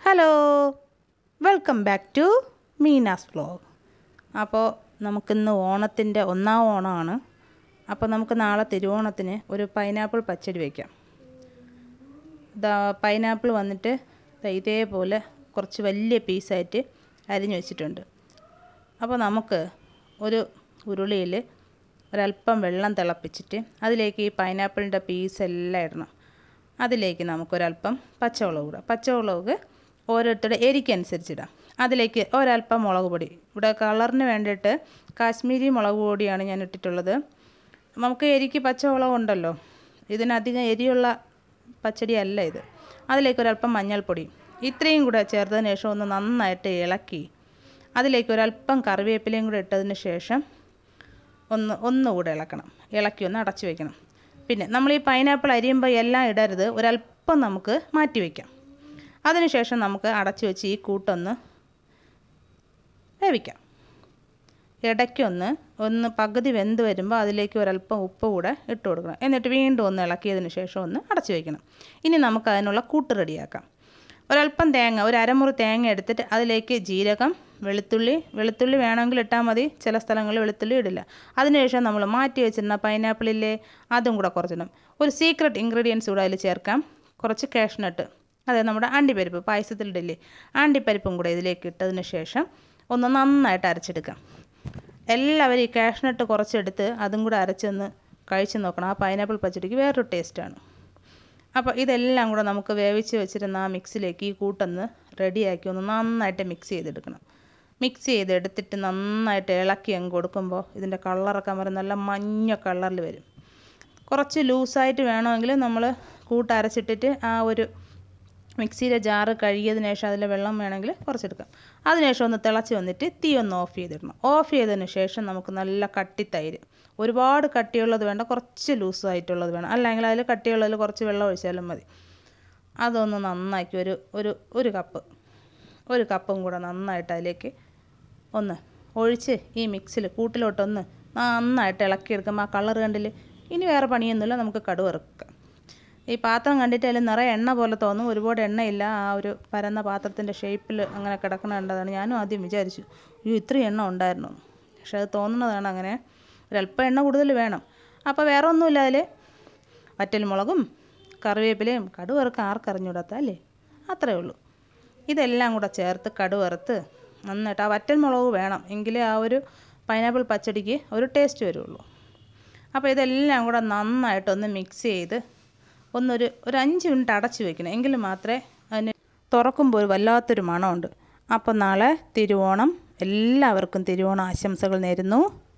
hello welcome back to Meena's vlog അപ്പോൾ നമുക്കിന്ന് ഓണത്തിൻ്റെ ഒന്നാം ഓണമാണ് അപ്പോൾ നമുക്ക് നാളെ തിരുവോണത്തിന് ഒരു പൈനാപ്പിൾ പച്ചടി വയ്ക്കാം ദാ പൈനാപ്പിൾ വന്നിട്ട് ദാ ഇതേപോലെ കുറച്ച് വലിയ പീസായിട്ട് അരിഞ്ഞു വെച്ചിട്ടുണ്ട് അപ്പോൾ നമുക്ക് ഒരു ഉരുളിയിൽ ഒരല്പം വെള്ളം തിളപ്പിച്ചിട്ട് അതിലേക്ക് ഈ പൈനാപ്പിളിൻ്റെ പീസ് എല്ലാം ഇടണം അതിലേക്ക് നമുക്കൊരല്പം പച്ചമുളക് ഇടാം പച്ചമുളക് ഓരോരുത്തരുടെ എരിക്കനുസരിച്ചിടാം അതിലേക്ക് ഒരല്പം മുളക് പൊടി ഇവിടെ കളറിന് വേണ്ടിയിട്ട് കാശ്മീരി മുളക് പൊടിയാണ് ഞാൻ ഇട്ടിട്ടുള്ളത് നമുക്ക് എരിക്ക് പച്ചമുളക് ഉണ്ടല്ലോ ഇതിനധികം എരിയുള്ള പച്ചടി അല്ല ഇത് അതിലേക്ക് ഒരല്പം മഞ്ഞൾപ്പൊടി ഇത്രയും കൂടെ ചേർത്തതിന് ശേഷം ഒന്ന് നന്നായിട്ട് ഇളക്കി അതിലേക്ക് ഒരല്പം കറിവേപ്പിലയും കൂടെ ഇട്ടതിന് ശേഷം ഒന്ന് ഒന്നുകൂടെ ഇളക്കണം ഇളക്കി ഒന്ന് അടച്ചു വെക്കണം പിന്നെ നമ്മൾ ഈ പൈനാപ്പിൾ അരിയുമ്പോൾ എല്ലാം ഇടരുത് ഒരല്പം നമുക്ക് മാറ്റി വയ്ക്കാം അതിനുശേഷം നമുക്ക് അടച്ചു വെച്ച് ഈ കൂട്ടൊന്ന് വേവിക്കാം ഇടയ്ക്കൊന്ന് ഒന്ന് പകുതി വെന്ത് വരുമ്പോൾ അതിലേക്ക് ഒരല്പം ഉപ്പ് കൂടെ ഇട്ട് കൊടുക്കണം എന്നിട്ട് വീണ്ടും ഒന്ന് ഇളക്കിയതിന് ശേഷം ഒന്ന് അടച്ചു വയ്ക്കണം ഇനി നമുക്ക് അതിനുള്ള കൂട്ട് റെഡിയാക്കാം ഒരല്പം തേങ്ങ ഒരു അരമുറി തേങ്ങ എടുത്തിട്ട് അതിലേക്ക് ജീരകം വെളുത്തുള്ളി വെളുത്തുള്ളി വേണമെങ്കിൽ ഇട്ടാൽ മതി ചില സ്ഥലങ്ങളിൽ വെളുത്തുള്ളി ഇടില്ല അതിനുശേഷം നമ്മൾ മാറ്റി വെച്ചിരുന്ന പൈനാപ്പിളില്ലേ അതും കൂടെ കുറച്ചിടും ഒരു സീക്രട്ട് ഇൻഗ്രീഡിയൻസ് കൂടെ അതിൽ ചേർക്കാം കുറച്ച് കാഷ്നട്ട് അതായത് നമ്മുടെ അണ്ടിപ്പരിപ്പ് പായസത്തിലിടില്ലേ അണ്ടിപ്പരിപ്പും കൂടെ ഇതിലേക്ക് ഇട്ടതിന് ശേഷം ഒന്ന് നന്നായിട്ട് അരച്ചെടുക്കാം എല്ലാവരും ഈ കാഷ്നട്ട് കുറച്ചെടുത്ത് അതും കൂടെ അരച്ചൊന്ന് കഴിച്ച് നോക്കണം ആ പൈനാപ്പിൾ പച്ചടിക്ക് വേറൊരു ടേസ്റ്റാണ് അപ്പോൾ ഇതെല്ലാം കൂടെ നമുക്ക് വേവിച്ച് വെച്ചിരുന്ന ആ മിക്സിലേക്ക് ഈ കൂട്ടൊന്ന് റെഡിയാക്കി ഒന്ന് നന്നായിട്ട് മിക്സ് ചെയ്തെടുക്കണം മിക്സ് ചെയ്തെടുത്തിട്ട് നന്നായിട്ട് ഇളക്കി അങ്ങ് കൊടുക്കുമ്പോൾ ഇതിൻ്റെ കളറൊക്കെ വരും നല്ല മഞ്ഞ കളറിൽ വരും കുറച്ച് ലൂസായിട്ട് വേണമെങ്കിൽ നമ്മൾ കൂട്ട് അരച്ചിട്ടിട്ട് ആ ഒരു മിക്സിയിലെ ജാറ് കഴുകിയതിന് ശേഷം അതിലെ വെള്ളം വേണമെങ്കിൽ കുറച്ചെടുക്കാം അതിനുശേഷം ഒന്ന് തിളച്ച് വന്നിട്ട് തീ ഒന്ന് ഓഫ് ചെയ്തിടണം ഓഫ് ചെയ്തതിന് ശേഷം നമുക്ക് നല്ല കട്ടി തൈര് ഒരുപാട് കട്ടിയുള്ളത് വേണ്ട കുറച്ച് ലൂസായിട്ടുള്ളത് വേണം അല്ലെങ്കിൽ അതിൽ കട്ടിയുള്ളതിൽ കുറച്ച് വെള്ളം ഒഴിച്ചാലും മതി അതൊന്ന് നന്നാക്കി ഒരു ഒരു ഒരു കപ്പ് ഒരു കപ്പും കൂടെ നന്നായിട്ട് അതിലേക്ക് ഒന്ന് ഒഴിച്ച് ഈ മിക്സിൽ കൂട്ടിലോട്ടൊന്ന് നന്നായിട്ട് ഇളക്കിയെടുക്കുമ്പോൾ ആ കളർ കണ്ടിൽ ഇനി വേറെ പണിയൊന്നുമില്ല നമുക്ക് കടുക് ഇറക്കാം ഈ പാത്രം കണ്ടിട്ട് അതിൽ നിറയെ എണ്ണ പോലെ തോന്നും ഒരുപാട് എണ്ണയില്ല ആ ഒരു പരന്ന പാത്രത്തിൻ്റെ ഷേപ്പിൽ അങ്ങനെ കിടക്കണ കണ്ടതാണ് ഞാനും ആദ്യം വിചാരിച്ചു അയ്യോ ഇത്രയും എണ്ണ ഉണ്ടായിരുന്നു പക്ഷെ അത് തോന്നുന്നതാണ് അങ്ങനെ ഒരല്പം എണ്ണ കൂടുതൽ വേണം അപ്പോൾ വേറെ ഒന്നുമില്ല അതിൽ വറ്റൽമുളകും കറിവേപ്പിലയും കടുക് വറുക്കാൻ ആർക്കറിഞ്ഞൂടാത്ത അല്ലേ അത്രയേ ഉള്ളൂ ഇതെല്ലാം കൂടെ ചേർത്ത് കടുക് വറുത്ത് നന്നായിട്ട് ആ വറ്റൽമുളക് വേണം എങ്കിലേ ആ ഒരു പൈനാപ്പിൾ പച്ചടിക്ക് ഒരു ടേസ്റ്റ് വരുള്ളൂ അപ്പോൾ ഇതെല്ലാം കൂടെ നന്നായിട്ടൊന്ന് മിക്സ് ചെയ്ത് ഒന്നൊരു ഒരു അഞ്ച് മിനിറ്റ് അടച്ച് വെക്കണം എങ്കിൽ മാത്രമേ അതിന് തുറക്കുമ്പോൾ ഒരു വല്ലാത്തൊരു മണമുണ്ട് അപ്പോൾ നാളെ തിരുവോണം എല്ലാവർക്കും തിരുവോണ ആശംസകൾ നേരുന്നു